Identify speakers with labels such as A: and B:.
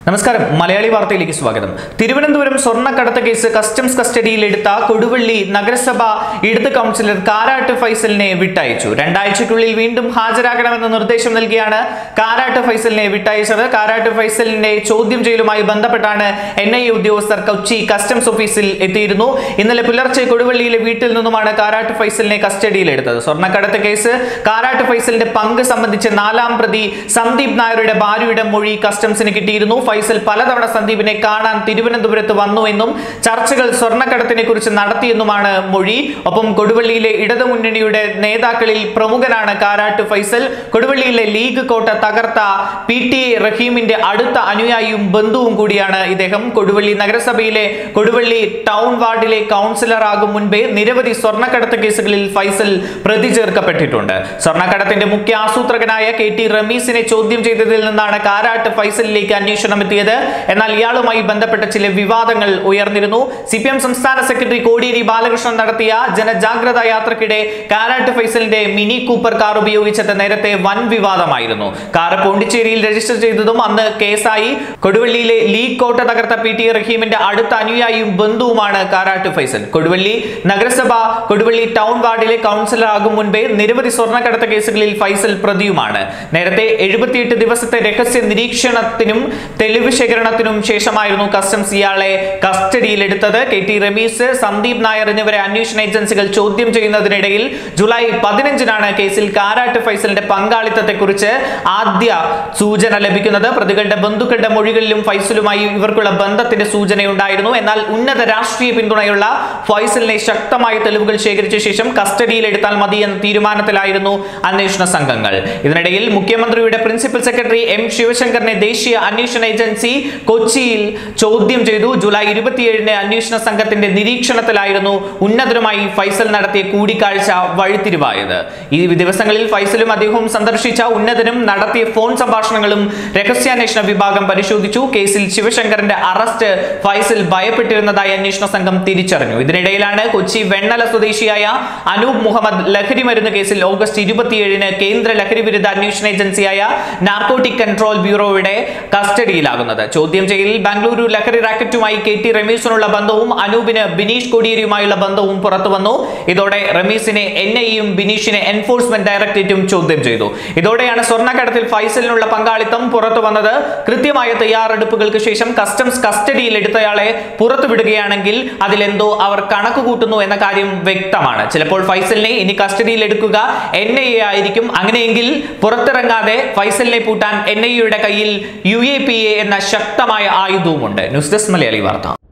A: നമസ്കാരം മലയാളി വാർത്തയിലേക്ക് സ്വാഗതം തിരുവനന്തപുരം സ്വർണ്ണക്കടത്ത് കേസ് കസ്റ്റംസ് കസ്റ്റഡിയിൽ എടുത്ത കൊടുവള്ളി നഗരസഭ ഇടത് കൗൺസിലർ കാരാട്ട് ഫൈസലിനെ വിട്ടയച്ചു രണ്ടാഴ്ചയ്ക്കുള്ളിൽ വീണ്ടും ഹാജരാകണമെന്ന നിർദ്ദേശം നൽകിയാണ് കാരാട്ട് ഫൈസലിനെ വിട്ടയച്ചത് കാരാട്ട് ഫൈസലിനെ ചോദ്യം ചെയ്യലുമായി ബന്ധപ്പെട്ടാണ് എൻ ഐ എ ഉദ്യോഗസ്ഥർ കൊച്ചി കസ്റ്റംസ് ഓഫീസിൽ എത്തിയിരുന്നു ഇന്നലെ പുലർച്ചെ കൊടുവള്ളിയിലെ വീട്ടിൽ നിന്നുമാണ് കാരാട്ട് ഫൈസലിനെ കസ്റ്റഡിയിലെടുത്തത് സ്വർണ്ണക്കടത്ത് കേസ് കാരാട്ട് ഫൈസലിന്റെ പങ്ക് സംബന്ധിച്ച് നാലാം പ്രതി സന്ദീപ് നായരുടെ ഭാര്യയുടെ മൊഴി കസ്റ്റംസിന് കിട്ടിയിരുന്നു ഫൈസൽ പലതവണ സന്ദീപിനെ കാണാൻ തിരുവനന്തപുരത്ത് വന്നുവെന്നും ചർച്ചകൾ സ്വർണ്ണക്കടത്തിനെ കുറിച്ച് നടത്തിയെന്നുമാണ് മൊഴി ഒപ്പം കൊടുവള്ളിയിലെ ഇടതുമുന്നണിയുടെ നേതാക്കളിൽ പ്രമുഖനാണ് കാരാട്ട് ഫൈസൽ കൊടുവള്ളിയിലെ ലീഗ് കോട്ട തകർത്ത പി ടി എ റഹീമിന്റെ അടുത്ത അനുയായിയും ബന്ധുവും കൂടിയാണ് ഇദ്ദേഹം കൊടുവള്ളി നഗരസഭയിലെ കൊടുവള്ളി ടൗൺ വാർഡിലെ കൗൺസിലർ ആകും മുൻപേ നിരവധി സ്വർണ്ണക്കടത്ത് കേസുകളിൽ ഫൈസൽ പ്രതി ചേർക്കപ്പെട്ടിട്ടുണ്ട് സ്വർണ്ണക്കടത്തിന്റെ മുഖ്യ ആസൂത്രകനായ കെ ടി റമീസിനെ ചോദ്യം ചെയ്തതിൽ നിന്നാണ് കാരാട്ട് ഫൈസലിലേക്ക് അന്വേഷണം എത്തിയത് എന്നാൽ ഇയാളുമായി ബന്ധപ്പെട്ട ചില വിവാദങ്ങൾ ഉയർന്നിരുന്നു സി പി എം സംസ്ഥാന സെക്രട്ടറി കോടിയേരി ബാലകൃഷ്ണൻ നടത്തിയ ജനജാഗ്രത യാത്രക്കിടെ കാരാട്ട് ഫൈസലിന്റെ മിനി കൂപ്പർ കാർ ഉപയോഗിച്ചത് നേരത്തെ വൻ വിവാദമായിരുന്നു കാർ പോണ്ടിച്ചേരിയിൽ രജിസ്റ്റർ ചെയ്തതും അന്ന് കേസായി കൊടുവള്ളിയിലെ ലീഗ് കോട്ട തകർത്ത പി ടി റഹീമിന്റെ അടുത്ത അനുയായിയും ബന്ധുവുമാണ് കാരാട്ട് ഫൈസൽ കൊടുവള്ളി നഗരസഭ കൊടുവള്ളി ടൗൺ വാർഡിലെ കൗൺസിലർ ആകും മുൻപേ നിരവധി സ്വർണ്ണക്കടത്ത് കേസുകളിൽ ഫൈസൽ പ്രതിയുമാണ് നേരത്തെ എഴുപത്തിയെട്ട് ദിവസത്തെ രഹസ്യ നിരീക്ഷണത്തിനും തെളിവ് ശേഖരണത്തിനും ശേഷമായിരുന്നു കസ്റ്റംസ് ഇയാളെ കസ്റ്റഡിയിലെടുത്തത് കെ ടി റമീസ് സന്ദീപ് നായർ എന്നിവരെ അന്വേഷണ ഏജൻസികൾ ചോദ്യം ചെയ്യുന്നതിനിടയിൽ ജൂലൈ പതിനഞ്ചിനാണ് കേസിൽ കാരാട്ട് ഫൈസലിന്റെ പങ്കാളിത്തത്തെക്കുറിച്ച് ആദ്യ സൂചന ലഭിക്കുന്നത് പ്രതികളുടെ ബന്ധുക്കളുടെ മൊഴികളിലും ഫൈസലുമായി ഇവർക്കുള്ള ബന്ധത്തിന്റെ സൂചനയുണ്ടായിരുന്നു എന്നാൽ ഉന്നത രാഷ്ട്രീയ പിന്തുണയുള്ള ഫൈസലിനെ ശക്തമായ തെളിവുകൾ ശേഖരിച്ച ശേഷം കസ്റ്റഡിയിലെടുത്താൽ മതി എന്ന തീരുമാനത്തിലായിരുന്നു അന്വേഷണ സംഘങ്ങൾ ഇതിനിടയിൽ മുഖ്യമന്ത്രിയുടെ പ്രിൻസിപ്പൽ സെക്രട്ടറി എം ശിവശങ്കറിനെ ദേശീയ അന്വേഷണ ഏജൻസി കൊച്ചിയിൽ ചോദ്യം ചെയ്തു ജൂലൈ ഇരുപത്തിയേഴിന് അന്വേഷണ സംഘത്തിന്റെ നിരീക്ഷണത്തിലായിരുന്നു ഉന്നതരുമായി ഫൈസൽ നടത്തിയ കൂടിക്കാഴ്ച വഴിത്തിരിവായത് ഈ ദിവസങ്ങളിൽ ഫൈസലും അദ്ദേഹവും സന്ദർശിച്ച ഉന്നതനും നടത്തിയ ഫോൺ സംഭാഷണങ്ങളും രഹസ്യാന്വേഷണ വിഭാഗം പരിശോധിച്ചു കേസിൽ ശിവശങ്കറിന്റെ അറസ്റ്റ് ഫൈസൽ ഭയപ്പെട്ടിരുന്നതായി അന്വേഷണ സംഘം തിരിച്ചറിഞ്ഞു ഇതിനിടയിലാണ് കൊച്ചി വെണ്ണല സ്വദേശിയായ അനൂപ് മുഹമ്മദ് ലഹരി മരുന്ന് കേസിൽ ഓഗസ്റ്റ് ഇരുപത്തിയേഴിന് കേന്ദ്ര ലഹരി വിരുദ്ധ അന്വേഷണ ഏജൻസിയായ നാർക്കോട്ടിക് കൺട്രോൾ ബ്യൂറോയുടെ കസ്റ്റഡിയിലാകുന്നത് ചോദ്യം ചെയ്യലിൽ ബാംഗ്ലൂരു ലഹരി റാക്കറ്റുമായി കെ ടി റമീസിനുള്ള ബന്ധവും അനൂപിന് ബിനീഷ് കൊടിയേരിയുമായുള്ള ബന്ധവും പുറത്തു വന്നു ഇതോടെ റമീസിനെ എൻ ഐയും ബിനീഷിനെ എൻഫോഴ്സ്മെന്റ് ഡയറക്ടറേറ്റും ചോദ്യം ചെയ്തു ഇതോടെയാണ് സ്വർണ്ണക്കടത്തിൽ ഫൈസലിനുള്ള പങ്കാളിത്തം പുറത്തു വന്നത് കൃത്യമായ തയ്യാറെടുപ്പുകൾക്ക് ശേഷം കസ്റ്റംസ് കസ്റ്റഡിയിൽ എടുത്തയാളെ പുറത്തുവിടുകയാണെങ്കിൽ അതിലെന്തോ അവർ കണക്ക് കൂട്ടുന്നു എന്ന കാര്യം വ്യക്തമാണ് ചിലപ്പോൾ ഫൈസലിനെ ഇനി കസ്റ്റഡിയിൽ എടുക്കുക എൻ ഐ എ ആയിരിക്കും അങ്ങനെയെങ്കിൽ പുറത്തിറങ്ങാതെ ഫൈസലിനെ പൂട്ടാൻ എൻ ഐ എയുടെ കയ്യിൽ യു എ പി എ എന്ന ശക്തമായ ആയുധവുമുണ്ട് ന്യൂസ് ഡെസ്ക് മലയാളി വാർത്ത